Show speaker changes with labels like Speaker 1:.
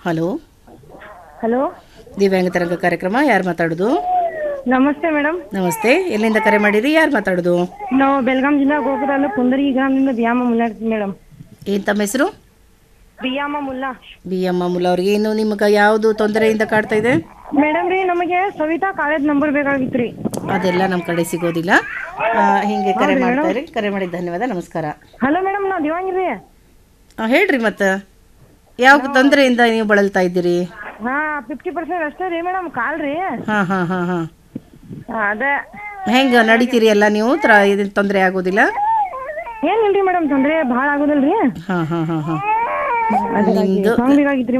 Speaker 1: hello
Speaker 2: hello
Speaker 1: ದಿವ್ಯಾಂಗ ತರಂಗ ಕಾರ್ಯಕ್ರಮ ಯಾರು ಮಾತಾಡೋದು
Speaker 2: ನಮಸ್ತೆ ಮೇಡಮ್
Speaker 1: ನಮಸ್ತೆ ಎಲ್ಲಿಂದ ಕರೆ ಮಾಡಿರಿ ಯಾರು ಮಾತಾಡೋದು
Speaker 2: ನಾವು ಬೆಳಗಾಂ ಜಿಲ್ಲಾ ಗೋಪುರ ತಾಲೂಕು ಕುಂದರ್ಗಿ ಗ್ರಾಮದಿಂದ ಬಿಯಾಮ ಮುಲ್ಲಾ ಮೇಡಮ್
Speaker 1: ಏನು ತಮ್ಮ ಹೆಸರು
Speaker 2: ಬಿಯಾಮ ಮುಲ್ಲಾ
Speaker 1: ಬಿ ಎಮ್ ಅಮೂಲ್ ಅವ್ರಿಗೆ ಏನು ನಿಮ್ಗೆ ಯಾವುದು ತೊಂದರೆಯಿಂದ ಕಾಡ್ತಾ ಇದೆ
Speaker 2: ಮೇಡಮ್ ರೀ ನಮಗೆ ಸವಿತಾ ಕಾಲೇಜ್ ನಂಬರ್ ಬೇಕಾಗಿತ್ತು ರೀ
Speaker 1: ಅದೆಲ್ಲ ನಮ್ಮ ಕಡೆ ಸಿಗೋದಿಲ್ಲ ಆ, ಹಿಂಗೆ ಕರೆ ಮಾಡ್ತಾ ಇರಿ ಕರೆ ಮಾಡಿದ ಧನ್ಯವಾದ ನಮಸ್ಕಾರ
Speaker 2: ಹಲೋ ಮೇಡಮ್ ನಾವು ದಿವಂಗಿರಿ
Speaker 1: ಆ, ಹೇಳ್ರಿ ಮತ್ತೆ ಯಾವ ತೊಂದರೆಯಿಂದ ನೀವು ಬಳಲ್ತಾ ಇದ್ದೀರಿ
Speaker 2: ಹಾ ಫಿಫ್ಟಿ ಪರ್ಸೆಂಟ್ ಅಷ್ಟೇ ರೀ ಮೇಡಮ್ ಕಾಲ್ ರೀ
Speaker 1: ಹಾಂ ಹಾಂ ಹಾಂ ಹಾಂ
Speaker 2: ಅದೇ
Speaker 1: ಹೆಂಗೆ ನಡಿತೀರಿ ಎಲ್ಲ ನೀವು ತ್ರ ಇದು ತೊಂದರೆ ಆಗೋದಿಲ್ಲ
Speaker 2: ಏನಿಲ್ರಿ ಮೇಡಮ್ ತೊಂದ್ರೆ ಭಾಳ ಆಗೋದಿಲ್ರಿ
Speaker 1: ಹಾಂ ಹಾಂ ಹಾಂ ಹಾಂ
Speaker 2: ಅದ್ರಾಗಿ
Speaker 1: ನಿಮ್ದು
Speaker 2: ಸಾಂಗ್ ಬೇಕಾಗಿತ್ತು